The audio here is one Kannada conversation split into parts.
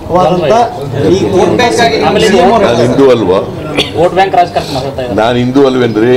ವಾದಂತ ಈ ವೋಟ್ ಬ್ಯಾಂಕ್ ಆಗಿ ಆಮೇಲೆ CM CM ಅವ್ರು ಅವ್ರು ನಾನು ಹಿಂದೂ ಅಲ್ವಾ ವೋಟ್ ಬ್ಯಾಂಕ್ ರಾಜಕಾರಣ ಮಾಡ್ತಾ ಇದ್ದಾರೆ ನಾನು ಹಿಂದೂ ಅಲ್ವೇನ್ರಿ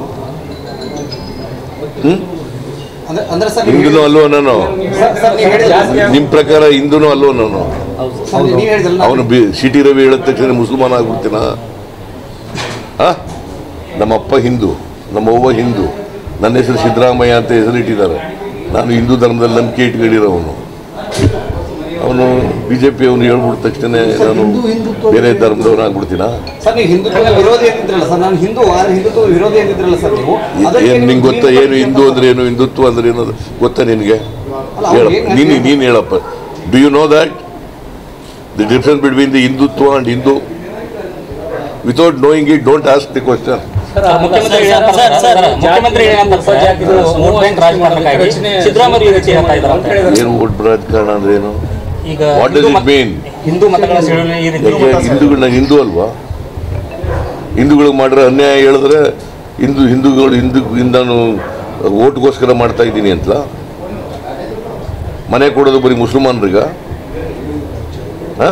ಹ್ಮ್ ಅಂದ್ರೆ ಅಂದ್ರೆ ಸರ್ ಹಿಂದೂನು ಅಲ್ವಾ ನಾನು ಸರ್ ಸರ್ ನೀವು ಹೇಳಿದ್ರಲ್ಲ ನಿಮ್ ಪ್ರಕಾರ ಹಿಂದೂನು ಅಲ್ವಾ ನಾನು ಸರ್ ನೀವು ಹೇಳಿದ್ರಲ್ಲ ಅವನು ಬಿ ಸಿ ಟಿ ರವಿ ಹೇಳಿದ ತಕ್ಷಣ ಮುಸಲ್ಮಾನ ಆಗ್ಬಿಡ್ತೀನ ಆ? ನಮ್ಮ ಅಪ್ಪ ಹಿಂದೂ ನಮ್ಮ ಅವ್ವ ಹಿಂದೂ ನನ್ನ ಹೆಸರು ಸಿದ್ದರಾಮಯ್ಯ ಅಂತ ಹೆಸರು ಇಟ್ಟಿದ್ದಾರೆ ನಾನು ಹಿಂದೂ ಧರ್ಮದಲ್ಲಿ ನಂಬಿಕೆ ಇಟ್ಕೊಂಡಿರೋವನು ಅವನು ಬಿ ಜೆ ಪಿ ಅವನು ಹೇಳ್ಬಿಟ್ಟ ತಕ್ಷಣ ನಾನು ಹಿಂದೂ ಹಿಂದುತ್ವ ಬೇರೆ ಧರ್ಮದವನು ಆಗ್ಬಿಡ್ತೀನ ಸರ್ ನೀವು ಹಿಂದುತ್ವ ವಿರೋಧಿ ಅಂತಿದ್ರಲ್ಲ ಸರ್ ನಾನು ಹಿಂದೂ ಆದ್ರೆ ಹಿಂದುತ್ವ ವಿರೋಧಿ ಅಂತಿದ್ರಲ್ಲ ಸರ್ ನೀವು ಅದಕ್ಕೆ ಏನು ನಿಂಗೆ ನೀವು ಗೊತ್ತಾ green ಏನು party ಹಿಂದೂ ಅಂತ ಅಂದ್ರೆ ಏನು ಹಿಂದುತ್ವ ಅಂದ್ರೆ ಏನು ಅದು ಗೊತ್ತಾ ನಿನಗೆ ಅಲ್ಲ, ಅವ್ರು ಹೇಳಪ್ಪ ಏನ್ ನೀನು ಹೇಳ್ತಾರೆ? ನೀನು ಹೇಳಪ್ಪ do you know that the difference between the Hindutva and Hindu without knowing it don't ask the question ಮುಖ್ಯಮಂತ್ರಿ ಹೇಳ್ತಾರೆ ಸರ್, ಸರ್, ಮುಖ್ಯಮಂತ್ರಿ ಹೇಳ್ತಾರೆ ಸರ್, ಇದು ವೋಟ್ ಬ್ಯಾಂಕ್ ರಾಜಕಾರಣಕ್ಕಾಗಿ ಸಿದ್ದರಾಮಯ್ಯ ಯೋಚನೆ ಹೇಳ್ತಾ ಇದ್ದಾರೆ ಅಂತ ಹೇಳಿ. ಏನು ಓಟ್ ರಾಜಕಾರಣ ಅಂದ್ರೆ ಏನು ಈಗ ವಾಟ್ ಡಸ್ ಹಿಂದೂ ಇಟ್ ಮತ- ಮೀನ್ ಹಿಂದೂ ಮತಗಳ ಸೆಳೆಯುವ ಈ ರೀತಿ ಯಾಕೆ ಹಿಂದೂಗಳು ನಾನು ಹಿಂದೂ ಅಲ್ವಾ ಹಿಂದೂಗಳಿಗೆ ಮಾಡಿರೋ ಅನ್ಯಾಯ ಹೇಳಿದ್ರೆ ಹಿಂದೂ ಹಿಂದೂಗಳು ಹಿಂದೂ ನಾನು ಓಟ್ಗೋಸ್ಕರ ಮಾಡ್ತಾ ಇದ್ದೀನಿ ಅಂತಲ ಮನೆ ಕೊಡೋದು ಬರೀ ಮುಸಲ್ಮಾನ್ರಿಗ ಹ?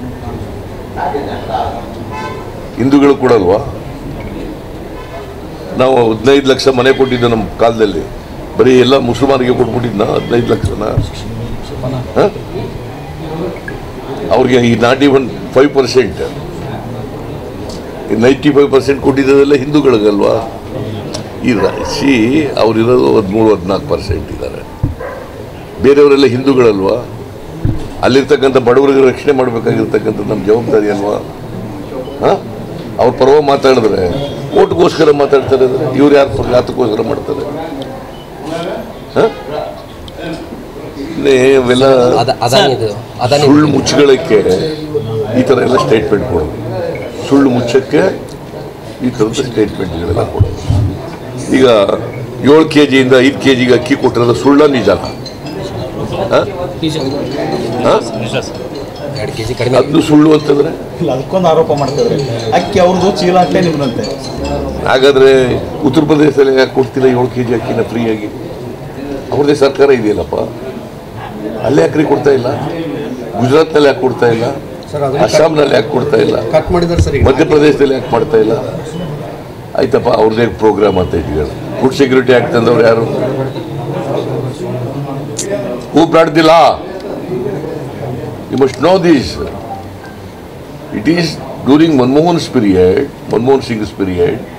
ಹಿಂದೂಗಳು ಕೊಡಲ್ವಾ ನಾವು ಹದಿನೈದು ಲಕ್ಷ ಮನೆ ಕೊಟ್ಟಿದ್ದು ನಮ್ಮ ಕಾಲದಲ್ಲಿ ಬರೀ ಎಲ್ಲ ಮುಸಲ್ಮಾನಿಗೆ ಕೊಟ್ಬಿಟ್ಟಿದ್ನ ಹದಿನೈದು ಲಕ್ಷನ ಹ? ಅವ್ರಿಗೆ ಈ not even five percent ninety five percent ಕೊಟ್ಟಿದ್ದೆಲ್ಲ ಹಿಂದೂಗಳಿಗಲ್ವಾ ಇಲ್ಲ ಸಿ ಅವರಿರೋದು ಹದಿಮೂರು ಹದಿನಾಲ್ಕು ಪರ್ಸೆಂಟ್ ಇದ್ದಾರೆ ಬೇರೆಯವರೆಲ್ಲ ಹಿಂದೂಗಳಲ್ವಾ ಅಲ್ಲಿರ್ತಕ್ಕಂಥ ಬಡವರಿಗೆ ರಕ್ಷಣೆ ಮಾಡಬೇಕಾಗಿರ್ತಕ್ಕಂಥ ನಮ್ಮ ಜವಾಬ್ದಾರಿ ಅಲ್ವಾ ಹಾಂ ಅವ್ರ ಪರವಾಗಿ ಮಾತಾಡಿದ್ರೆ ಓಟ್ಗೋಸ್ಕರ ಮಾತಾಡ್ತಾರೆ ಅಂದ್ರೆ ಇವ್ರು ಯಾರು ಪರ ಯಾತಕ್ಕೋಸ್ಕರ ಮಾಡ್ತಾರೆ ಹಾಂ ಇವೆಲ್ಲ ಅದ- ಅದಾನಿದು ಅದಾನಿ ಸುಳ್ಳು ಮುಚ್ಚಗಳಿಗೆ ಈ ಥರ ಎಲ್ಲ ಸ್ಟೇಟ್ಮೆಂಟ್ ಕೊಡೋದು ಸುಳ್ಳು ಮುಚ್ಚಕ್ಕೆ ಈ ಥರದ ಸ್ಟೇಟ್ಮೆಂಟ್ಗಳೆಲ್ಲ ಕೊಡೋದು ಈಗ ಏಳು ಕೆ ಜಿಯಿಂದ ಐದು ಕೆ ಜಿಗೆ ಅಕ್ಕಿ ಕೊಟ್ಟಿರೋದು ಸುಳ್ಳ ನಿಜಾನ ಹಾಂ ಹಾಂ ಎರಡು ಕೆ ಜಿ ಕಡಿಮೆ ಅದು ಸುಳ್ಳು ಅಂತಂದ್ರೆ ಇಲ್ಲ ಅದಕ್ಕೊಂದು ಆರೋಪ ಮಾಡ್ತಿದ್ರೆ ಅಕ್ಕಿ ಅವ್ರದ್ದು ಚೀಲ ಅಟ್ಲೆ ನಿಮ್ದಂತೆ ಹಾಗಾದ್ರೆ ಉತ್ತರ ಪ್ರದೇಶದಲ್ಲಿ ಯಾಕೆ ಕೊಡ್ತಿಲ್ಲ ಏಳು ಕೆ ಜಿ ಅಕ್ಕಿನ ಫ್ರೀಯಾಗಿ ಅವ್ರದ್ದೇ ಸರ್ಕಾರ ಇದೆಯಲ್ಲಪ್ಪ ಅಲ್ಲೇ ಯಾಕ್ರಿ ಕೊಡ್ತಾ ಇಲ್ಲ ಗುಜರಾತ್ನಲ್ಲಿ ಯಾಕೆ ಕೊಡ್ತಾ ಇಲ್ಲ ಅಸ್ಸಾಂನಲ್ಲಿ ಯಾಕೆ ಕೊಡ್ತಾ ಇಲ್ಲ ಕಟ್ ಮಾಡಿದ್ದಾರೆ ಸರ್ ಈಗ ಮಧ್ಯಪ್ರದೇಶದಲ್ಲಿ ಯಾಕೆ ಮಾಡ್ತಾ ಇಲ್ಲ ಆಯ್ತಪ್ಪ ಅವ್ರದ್ದೇ ಪ್ರೋಗ್ರಾಮ್ ಅಂತ ಇದ್ದೀವಿ ಫುಡ್ ಸೆಕ್ಯೂರಿಟಿ ಆಕ್ಟ್ ಅಂದವ್ರು ಯಾರು ಹೂ ಪ್ರಾಡ್ದಿಲ್ಲ you must know this it is during ಮನಮೋಹನ್ಸ್ ಪೀರಿಯಡ್ ಮನಮೋಹನ್ ಸಿಂಗ್ಸ್ ಪೀರಿಯಡ್